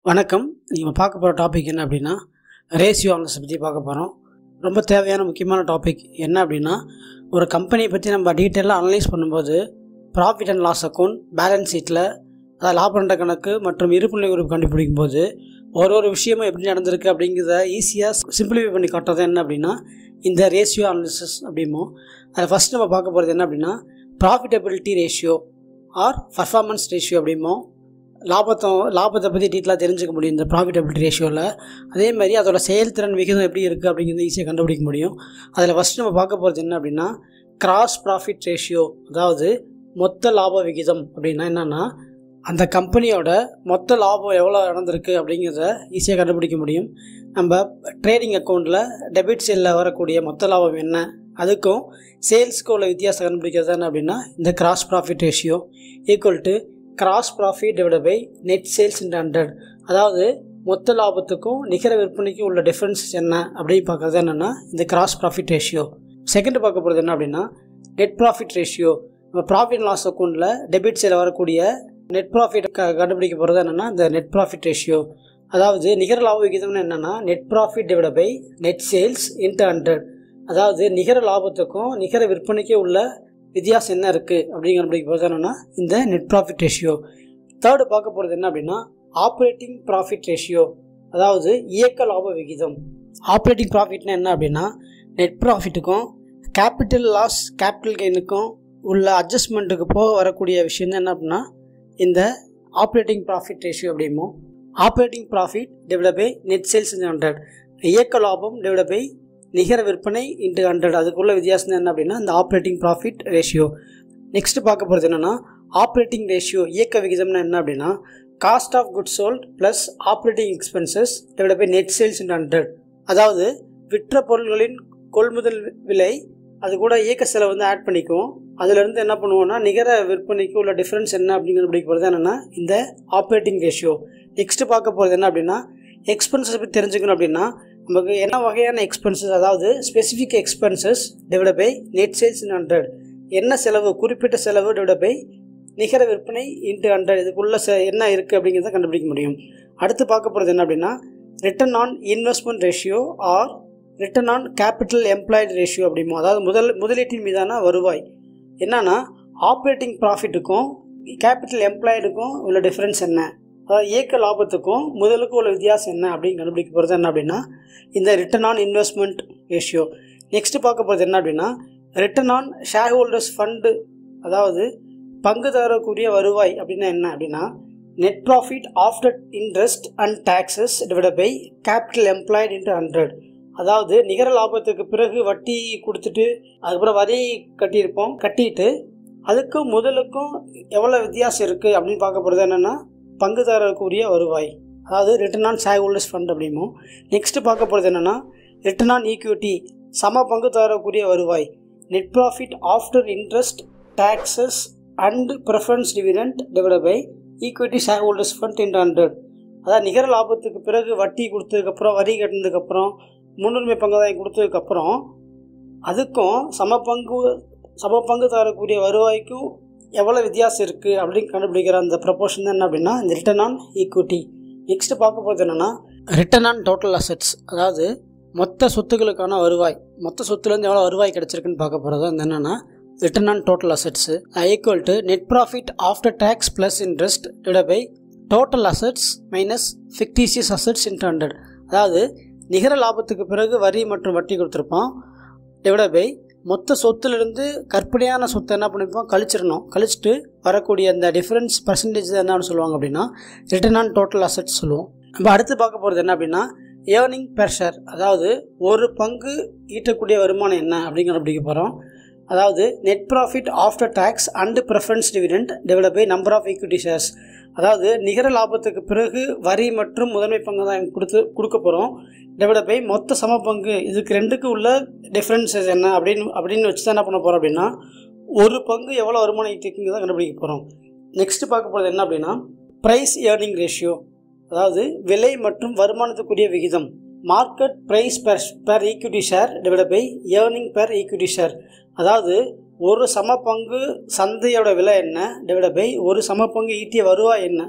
வணக்கம் நீங்கள் பார்க்க போகிற டாபிக் என்ன அப்படின்னா ரேஷியோ அனலிஸ் பற்றி பார்க்க போகிறோம் ரொம்ப தேவையான முக்கியமான டாபிக் என்ன அப்படின்னா ஒரு கம்பெனியை பற்றி நம்ம டீட்டெயிலாக அனலைஸ் பண்ணும்போது profit and loss account balance ஷீட்டில் அதாவது லாப நட்ட கணக்கு மற்றும் இருப்புநிலை குறிப்பு கண்டுபிடிக்கும் போது ஒரு ஒரு விஷயமும் எப்படி நடந்திருக்கு அப்படிங்கிறத ஈஸியாக சிம்பிளிஃபை பண்ணி காட்டுறது என்ன அப்படின்னா இந்த ரேஷியோ அனாலிசிஸ் அப்படிமோ அதில் ஃபஸ்ட் நம்ம பார்க்க போகிறது என்ன அப்படின்னா profitability ratio or performance ratio அப்படிமோ லாபத்தை லாபத்தை பற்றி டீட்டெயிலாக தெரிஞ்சுக்க முடியும் இந்த ப்ராஃபிட்டபிலிட்டி ரேஷியோவில் அதே மாதிரி அதோட செயல்திறன் விகிதம் எப்படி இருக்குது அப்படிங்கிறத ஈஸியாக கண்டுபிடிக்க முடியும் அதில் ஃபஸ்ட் நம்ம பார்க்க போகிறது என்ன அப்படின்னா கிராஸ் ப்ராஃபிட் ரேஷியோ அதாவது மொத்த லாப விகிதம் அப்படின்னா என்னென்னா அந்த கம்பெனியோட மொத்த லாபம் எவ்வளோ நடந்திருக்கு அப்படிங்கிறத ஈஸியாக கண்டுபிடிக்க முடியும் நம்ம ட்ரேடிங் அக்கௌண்ட்டில் டெபிட் சேலில் வரக்கூடிய மொத்த லாபம் என்ன அதுக்கும் சேல்ஸ்க்கு உள்ள வித்தியாசம் கண்டுபிடிக்கிறது என்ன அப்படின்னா இந்த gross profit ratio equal to gross profit divide by net sales in hundred அதாவது மொத்த லாபத்துக்கும் நிகர விற்பனைக்கும் உள்ள டிஃப்ரென்ஸ் என்ன அப்படின்னு பார்க்குறது என்னென்னா இந்த கிராஸ் ப்ராஃபிட் ரேஷியோ செகண்ட் பார்க்க போகிறது என்ன அப்படின்னா நெட் ப்ராஃபிட் ரேஷியோ நம்ம ப்ராஃபிட் லாஸ் அக்கௌண்ட்டில் டெபிட் சேல வரக்கூடிய நெட் ப்ராஃபிட் க கண்டுபிடிக்க போகிறது என்னென்னா இந்த நெட் ப்ராஃபிட் ரேஷியோ அதாவது நிகர லாப விகிதம்னு என்னென்னா net profit divide by net sales into hundred அதாவது நிகர லாபத்துக்கும் நிகர விற்பனைக்கும் உள்ள வித்தியாசம் என்ன இருக்குது அப்படிங்கிற கண்டுபிடிக்க போகிறது என்னென்னா இந்த நெட் ப்ராஃபிட் ரேஷியோ தேர்டு பார்க்க போகிறது என்ன அப்படின்னா ஆப்ரேட்டிங் ப்ராஃபிட் ரேஷியோ அதாவது இயக்க லாப விகிதம் ஆப்ரேட்டிங் ப்ராஃபிட்னா என்ன அப்படின்னா நெட் ப்ராஃபிட்டுக்கும் கேபிட்டல் லாஸ் கேபிட்டல் கெயினுக்கும் உள்ள அட்ஜஸ்ட்மெண்ட்டுக்கு போக வரக்கூடிய விஷயம் என்ன அப்படின்னா இந்த ஆப்ரேட்டிங் ப்ராஃபிட் ரேஷியோ அப்படிமோ operating profit divide by net sales in hundred இயக்க லாபம் டிவைட் பை நிகர விற்பனை இன்ட்டு ஹண்ட்ரட் அதுக்குள்ள வித்தியாசம் என்ன அப்படின்னா இந்த ஆப்ரேட்டிங் ப்ராஃபிட் ரேஷியோ நெக்ஸ்ட் பார்க்க போகிறது என்னென்னா ஆப்ரேட்டிங் ரேஷியோ இயக்க விகிதம்னா என்ன அப்படின்னா cost of good sold plus operating expenses divide by net sales in hundred அதாவது விற்ற பொருள்களின் கொள்முதல் விலை அது கூட இயக்க செலவு வந்து ஆட் பண்ணிக்குவோம் அதுலேருந்து என்ன பண்ணுவோம்னா நிகர விற்பனைக்கு உள்ள டிஃப்ரென்ஸ் என்ன அப்படிங்கிறது படிக்க போகிறது என்னென்னா இந்த ஆப்ரேட்டிங் ரேஷியோ நெக்ஸ்ட் பார்க்க போகிறது என்ன அப்படின்னா எக்ஸ்பென்சஸ் பற்றி தெரிஞ்சுக்கணும் அப்படின்னா நமக்கு என்ன வகையான எக்ஸ்பென்சஸ் அதாவது specific expenses divide by net sales in hundred என்ன செலவு குறிப்பிட்ட செலவு டிவைட் பை நிகர விற்பனை இன்ட்டு ஹண்ட்ரட் இதுக்குள்ள செ என்ன இருக்குது அப்படிங்கிறத கண்டுபிடிக்க முடியும் அடுத்து பார்க்க போகிறது என்ன அப்படின்னா return on investment ratio or return on capital employed ratio அப்படிமோ அதாவது முதல் முதலீட்டின் மீதான வருவாய் என்னன்னா ஆப்ரேட்டிங் ப்ராஃபிட்டுக்கும் கேபிட்டல் எம்ப்ளாய்டுக்கும் உள்ள டிஃப்ரென்ஸ் என்ன அதாவது இயக்க லாபத்துக்கும் முதலுக்கும் உள்ள வித்தியாசம் என்ன அப்படின்னு கண்டுபிடிக்க போகிறது என்ன அப்படின்னா இந்த return on investment ratio next பார்க்க போகிறது என்ன அப்படின்னா return on share holders fund அதாவது பங்கு தரக்கூடிய வருவாய் அப்படின்னா என்ன அப்படின்னா net profit after interest and taxes divide by capital employed into hundred அதாவது நிகர லாபத்துக்கு பிறகு வட்டி கொடுத்துட்டு அதுக்கப்புறம் வரி கட்டியிருப்போம் கட்டிட்டு அதுக்கும் முதலுக்கும் எவ்வளோ வித்தியாசம் இருக்குது அப்படின்னு பார்க்க போகிறது என்னென்னா பங்கு தரக்கூடிய வருவாய் அதாவது return on share holders fund அப்படிமோ நெக்ஸ்ட்டு பார்க்க போகிறது என்னென்னா ரிட்டர்ன் ஆன் ஈக்விட்டி சம பங்கு தரக்கூடிய வருவாய் net profit after interest taxes and preference dividend divide by equity share holders fund in hundred அதாவது நிகர லாபத்துக்கு பிறகு வட்டி கொடுத்ததுக்கப்புறம் வரி கட்டினதுக்கப்புறம் முன்னுரிமை பங்குதாயம் கொடுத்ததுக்கப்புறம் அதுக்கும் சம பங்கு சம பங்கு தரக்கூடிய வருவாய்க்கும் எவ்வளோ வித்தியாசம் இருக்குது அப்படின்னு கண்டுபிடிக்கிற அந்த ப்ரப்போர்ஷன் என்ன அப்படின்னா இந்த ரிட்டர்ன் ஆன் ஈக்விட்டி நெக்ஸ்ட் பார்க்க போகிறது என்னென்னா ரிட்டர்ன் ஆன் டோட்டல் அசட்ஸ் அதாவது மொத்த சொத்துக்களுக்கான வருவாய் மொத்த சொத்துலேருந்து எவ்வளோ வருவாய் கிடச்சிருக்குன்னு பார்க்க போகிறது அந்த என்னென்னா return on total assets equal to net profit after tax plus interest divide by total assets minus fictitious assets into hundred அதாவது நிகர லாபத்துக்கு பிறகு வரி மற்றும் வட்டி கொடுத்துருப்போம் டிவைட் பை மொத்த சொத்துலேருந்து கற்பனையான சொத்தை என்ன பண்ணியிருப்போம் கழிச்சிடணும் கழிச்சிட்டு வரக்கூடிய அந்த டிஃப்ரென்ஸ் பர்சன்டேஜ் என்னன்னு சொல்லுவாங்க அப்படின்னா ரிட்டர்ன் ஆன் டோட்டல் அசட்ஸ் சொல்லுவோம் நம்ம அடுத்து பார்க்க போகிறது என்ன அப்படின்னா ஏர்னிங் பெர் ஷேர் அதாவது ஒரு பங்கு ஈட்டக்கூடிய வருமானம் என்ன அப்படிங்கிற பிடிக்க போகிறோம் அதாவது net profit after tax and preference dividend divide by number of equity shares அதாவது நிகர லாபத்துக்கு பிறகு வரி மற்றும் முதன்மை பங்கு தான் கொடுத்து கொடுக்க போகிறோம் டிவைட் பை மொத்த சம பங்கு இதுக்கு ரெண்டுக்கு உள்ள டிஃப்ரென்சஸ் என்ன அப்படின்னு அப்படின்னு வச்சு தான் என்ன பண்ண போகிறோம் அப்படின்னா ஒரு பங்கு எவ்வளோ வருமானம் ஈட்டிக்குங்கிறத கண்டுபிடிக்க போகிறோம் நெக்ஸ்ட் பார்க்க போகிறது என்ன அப்படின்னா ப்ரைஸ் ஏர்னிங் ரேஷியோ அதாவது விலை மற்றும் வருமானத்துக்குரிய விகிதம் market price per per equity share divide by earning per equity share அதாவது ஒரு சம பங்கு சந்தையோட விலை என்ன டிவைட் பை ஒரு சம பங்கு ஈட்டிய வருவாய் என்ன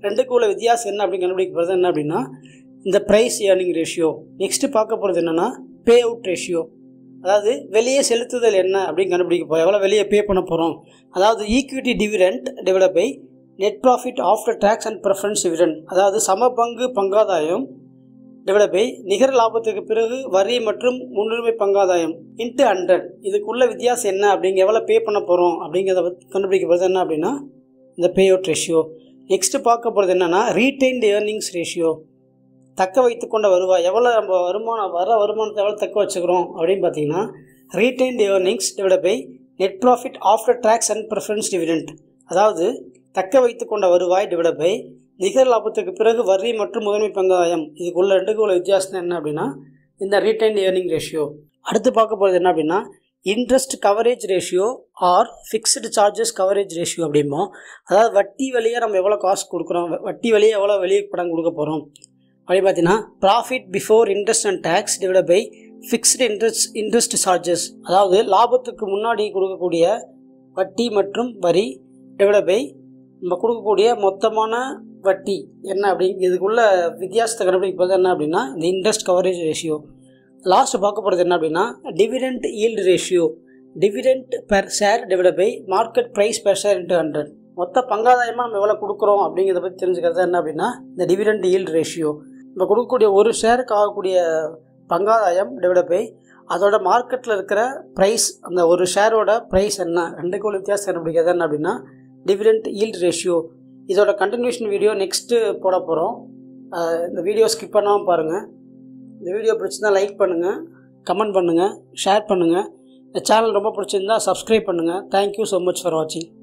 ரெண்டுக்கு உள்ள வித்தியாசம் என்ன அப்படின்னு கண்டுபிடிக்க போகிறது என்ன அப்படின்னா இந்த ப்ரைஸ் ஏர்னிங் ரேஷியோ நெக்ஸ்ட்டு பார்க்க போகிறது என்னென்னா பே அவுட் ரேஷியோ அதாவது வெளியே செலுத்துதல் என்ன அப்படின்னு கண்டுபிடிக்க போகிறோம் எவ்வளோ வெளியே பே பண்ண போகிறோம் அதாவது equity dividend develop by net profit after tax and preference dividend அதாவது சம பங்கு பங்காதாயம் டிவைட் பை நிகர லாபத்துக்கு பிறகு வரி மற்றும் முன்னுரிமை பங்காதாயம் இன்ட்டு ஹண்ட்ரட் இதுக்குள்ள வித்தியாசம் என்ன அப்படிங்க எவ்வளோ பே பண்ண போகிறோம் அப்படிங்கிறத பத்தி கண்டுபிடிக்க போகிறது என்ன அப்படின்னா இந்த பே அவுட் ரேஷியோ நெக்ஸ்ட்டு பார்க்க போகிறது என்னென்னா ரீடைன்டு ஏர்னிங்ஸ் ரேஷியோ தக்க வைத்துக்கொண்ட வருவாய் எவ்வளோ நம்ம வருமானம் வர வருமானத்தை எவ்வளோ தக்க வச்சுக்கிறோம் அப்படின்னு பார்த்தீங்கன்னா retained earnings divide by net profit after tax and preference dividend அதாவது தக்க வைத்துக்கொண்ட வருவாய் டிவைட் பை நிகர லாபத்துக்கு பிறகு வரி மற்றும் முதன்மை பங்காயம் இதுக்குள்ள ரெண்டுக்கு உள்ள வித்தியாசம் என்ன அப்படின்னா இந்த ரீடைன் ஏர்னிங் ரேஷியோ அடுத்து பார்க்க போகிறது என்ன அப்படின்னா interest coverage ratio or fixed charges coverage ratio அப்படிம்போம் அதாவது வட்டி வழியாக நம்ம எவ்வளோ காசு கொடுக்குறோம் வ- வட்டி வழியாக எவ்வளோ வெளியே படம் கொடுக்க போகிறோம் அப்படி பார்த்தீங்கன்னா profit before interest and tax divide by fixed interest interest charges அதாவது லாபத்துக்கு முன்னாடி கொடுக்கக்கூடிய வட்டி மற்றும் வரி டிவைட் பை நம்ம கொடுக்கக்கூடிய மொத்தமான வட்டி என்ன அப்படி இதுக்குள்ள வித்தியாசத்தை கண்டுபிடிப்பது என்ன அப்படின்னா இந்த இன்ட்ரெஸ்ட் கவரேஜ் ரேஷியோ லாஸ்ட் பார்க்க போகிறது என்ன அப்படின்னா dividend yield ratio dividend per share divide by market price per share into hundred மொத்த பங்காதாயமாக நம்ம எவ்வளோ கொடுக்குறோம் அப்படிங்கிறத பற்றி தெரிஞ்சுக்கிறது என்ன அப்படின்னா இந்த டிவிடெண்ட் yield ரேஷியோ நம்ம கொடுக்கக்கூடிய ஒரு ஷேருக்கு ஆகக்கூடிய பங்காதாயம் டிவைட் பை அதோட மார்க்கெட்டில் இருக்கிற ப்ரைஸ் அந்த ஒரு ஷேரோட ப்ரைஸ் என்ன ரெண்டுக்கு உள்ள வித்தியாசம் கண்டுபிடிக்கிறது என்ன அப்படின்னா டிவிடெண்ட் yield ரேஷியோ இதோட கண்டினியூஷன் வீடியோ நெக்ஸ்ட்டு போட போகிறோம் இந்த வீடியோ ஸ்கிப் பண்ணாமல் பாருங்கள் இந்த வீடியோ பிடிச்சிருந்தா லைக் பண்ணுங்கள் கமெண்ட் பண்ணுங்கள் ஷேர் பண்ணுங்கள் இந்த சேனல் ரொம்ப பிடிச்சிருந்தா சப்ஸ்கிரைப் பண்ணுங்கள் தேங்க்யூ ஸோ மச் ஃபார் வாட்சிங்